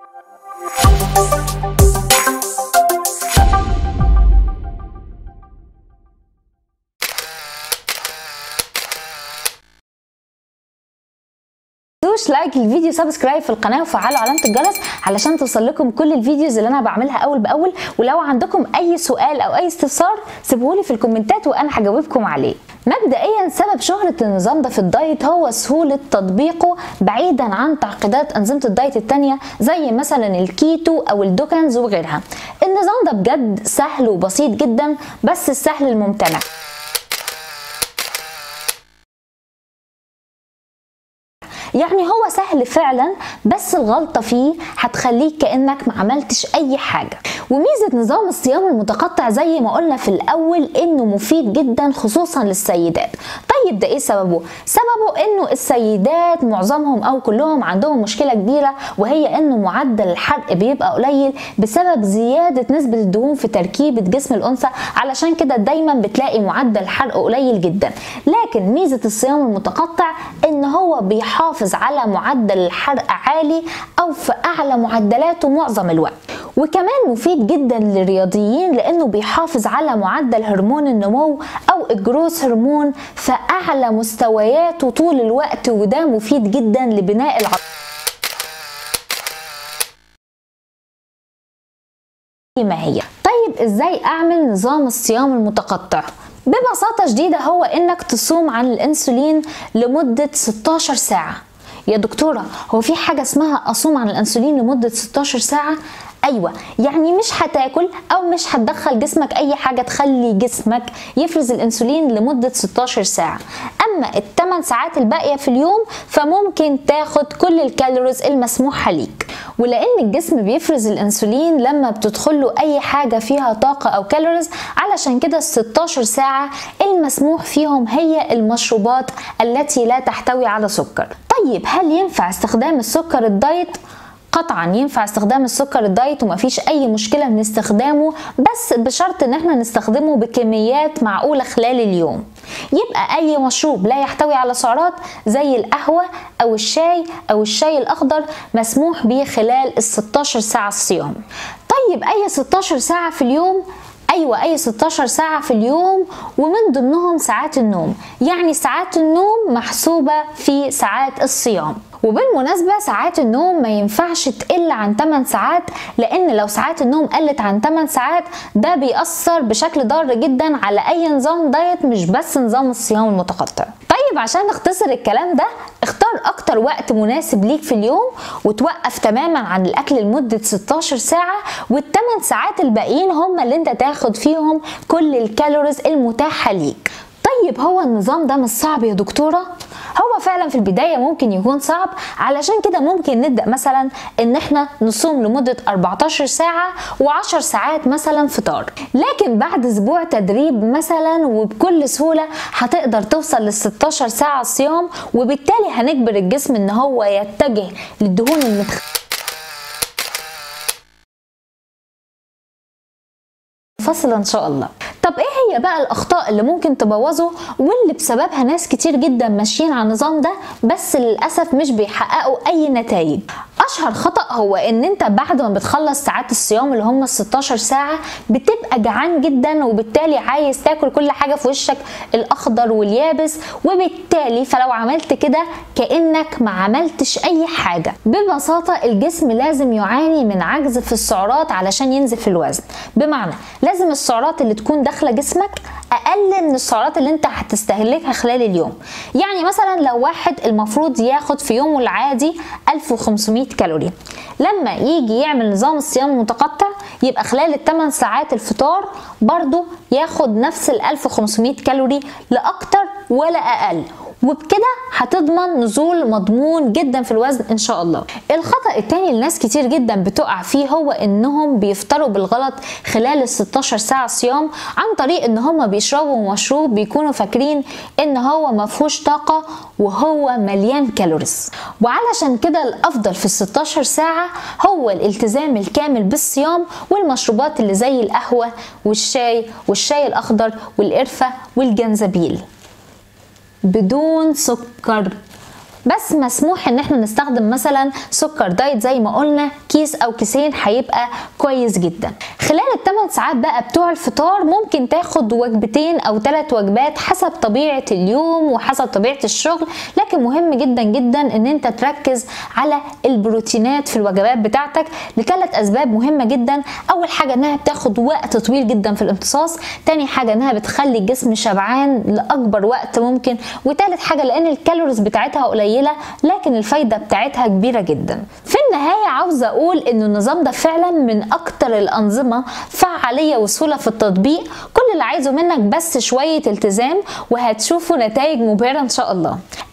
تنسوش لايك الفيديو سبسكرايب في القناه وفعلوا علامه الجرس علشان توصل لكم كل الفيديوز اللي انا بعملها اول باول ولو عندكم اي سؤال او اي استفسار سيبوهولي في الكومنتات وانا هجاوبكم عليه مبدئيا سبب شهرة النظام ده في الدايت هو سهولة تطبيقه بعيدا عن تعقيدات أنظمة الدايت التانية زي مثلا الكيتو أو الدوكنز وغيرها النظام ده بجد سهل وبسيط جدا بس السهل الممتنع يعني هو سهل فعلا بس الغلطة فيه هتخليك كأنك ما عملتش أي حاجة وميزة نظام الصيام المتقطع زي ما قلنا في الأول إنه مفيد جدا خصوصا للسيدات طيب ده إيه سببه؟ سببه إنه السيدات معظمهم أو كلهم عندهم مشكلة كبيرة وهي إنه معدل الحرق بيبقى قليل بسبب زيادة نسبة الدهون في تركيبة جسم الأنثى علشان كده دايما بتلاقي معدل الحرق قليل جدا لكن ميزة الصيام المتقطع إن هو بيحافظ بيحافظ على معدل الحرق عالي او في اعلى معدلاته معظم الوقت وكمان مفيد جدا للرياضيين لانه بيحافظ على معدل هرمون النمو او الجروس هرمون في اعلى مستوياته طول الوقت وده مفيد جدا لبناء العضلات ما هي طيب ازاي اعمل نظام الصيام المتقطع ببساطة شديدة هو انك تصوم عن الانسولين لمدة 16 ساعة يا دكتورة هو في حاجة اسمها أصوم عن الأنسولين لمدة 16 ساعة؟ ايوه يعني مش هتاكل او مش هتدخل جسمك اي حاجه تخلي جسمك يفرز الانسولين لمده 16 ساعه اما الثمان ساعات الباقيه في اليوم فممكن تاخد كل الكالوريز المسموحه ليك ولان الجسم بيفرز الانسولين لما بتدخل له اي حاجه فيها طاقه او كالوريز علشان كده ال 16 ساعه المسموح فيهم هي المشروبات التي لا تحتوي على سكر طيب هل ينفع استخدام السكر الدايت قطعا ينفع استخدام السكر الدايت ومفيش اي مشكله من استخدامه بس بشرط ان احنا نستخدمه بكميات معقوله خلال اليوم يبقى اي مشروب لا يحتوي على سعرات زي القهوه او الشاي او الشاي الاخضر مسموح به خلال ال 16 ساعه الصيام طيب اي 16 ساعه في اليوم ايوه اي 16 ساعه في اليوم ومن ضمنهم ساعات النوم يعني ساعات النوم محسوبه في ساعات الصيام وبالمناسبة ساعات النوم ما ينفعش تقل عن 8 ساعات لأن لو ساعات النوم قلت عن 8 ساعات ده بيأثر بشكل ضار جدا على أي نظام دايت مش بس نظام الصيام المتقطع طيب عشان نختصر الكلام ده اختار أكتر وقت مناسب ليك في اليوم وتوقف تماما عن الأكل لمدة 16 ساعة والثمان ساعات الباقيين هم اللي انت تاخد فيهم كل الكالوريز المتاحة ليك طيب هو النظام ده مش صعب يا دكتوره هو فعلا في البدايه ممكن يكون صعب علشان كده ممكن نبدا مثلا ان احنا نصوم لمده 14 ساعه و10 ساعات مثلا فطار لكن بعد اسبوع تدريب مثلا وبكل سهوله هتقدر توصل لل 16 ساعه صيام وبالتالي هنجبر الجسم ان هو يتجه للدهون المتخ منفصله ان شاء الله طب ايه هي بقى الاخطاء اللي ممكن تبوظه واللي بسببها ناس كتير جدا ماشيين على النظام ده بس للاسف مش بيحققوا اي نتائج اشهر خطا هو ان انت بعد ما بتخلص ساعات الصيام اللي هم ال 16 ساعه بتبقى جعان جدا وبالتالي عايز تاكل كل حاجه في وشك الاخضر واليابس وبالتالي فلو عملت كده كانك ما عملتش اي حاجه ببساطه الجسم لازم يعاني من عجز في السعرات علشان ينزل في الوزن بمعنى لازم السعرات اللي تكون داخله جسمك اقل من السعرات اللي انت هتستهلكها خلال اليوم يعني مثلا لو واحد المفروض ياخد في يومه العادي 1500 كالوري لما يجي يعمل نظام الصيام المتقطع يبقى خلال ال 8 ساعات الفطار برضو ياخد نفس ال 1500 كالوري لا اكتر ولا اقل وبكده هتضمن نزول مضمون جدا في الوزن ان شاء الله الخطا التاني اللي ناس كتير جدا بتقع فيه هو انهم بيفطروا بالغلط خلال ال 16 ساعه صيام عن طريق ان هم بيشربوا مشروب بيكونوا فاكرين ان هو ما فيهوش طاقه وهو مليان كالوريز وعلشان كده الافضل في ال 16 ساعه هو الالتزام الكامل بالصيام والمشروبات اللي زي القهوه والشاي والشاي الاخضر والقرفه والجنزبيل بدون سكر بس مسموح ان احنا نستخدم مثلا سكر دايت زي ما قلنا كيس او كيسين هيبقى كويس جدا خلال الثمان ساعات بقى بتوع الفطار ممكن تاخد وجبتين او ثلاث وجبات حسب طبيعه اليوم وحسب طبيعه الشغل لكن مهم جدا جدا ان انت تركز على البروتينات في الوجبات بتاعتك لثلاث اسباب مهمه جدا اول حاجه انها بتاخد وقت طويل جدا في الامتصاص تاني حاجه انها بتخلي الجسم شبعان لاكبر وقت ممكن وتالت حاجه لان الكالوريز بتاعتها قليله لكن الفايده بتاعتها كبيره جدا في النهايه عاوزه اقول ان النظام ده فعلا من اكتر الانظمه فعاليه وسهوله في التطبيق كل اللي عايزه منك بس شويه التزام وهتشوفوا نتائج مبهره ان شاء الله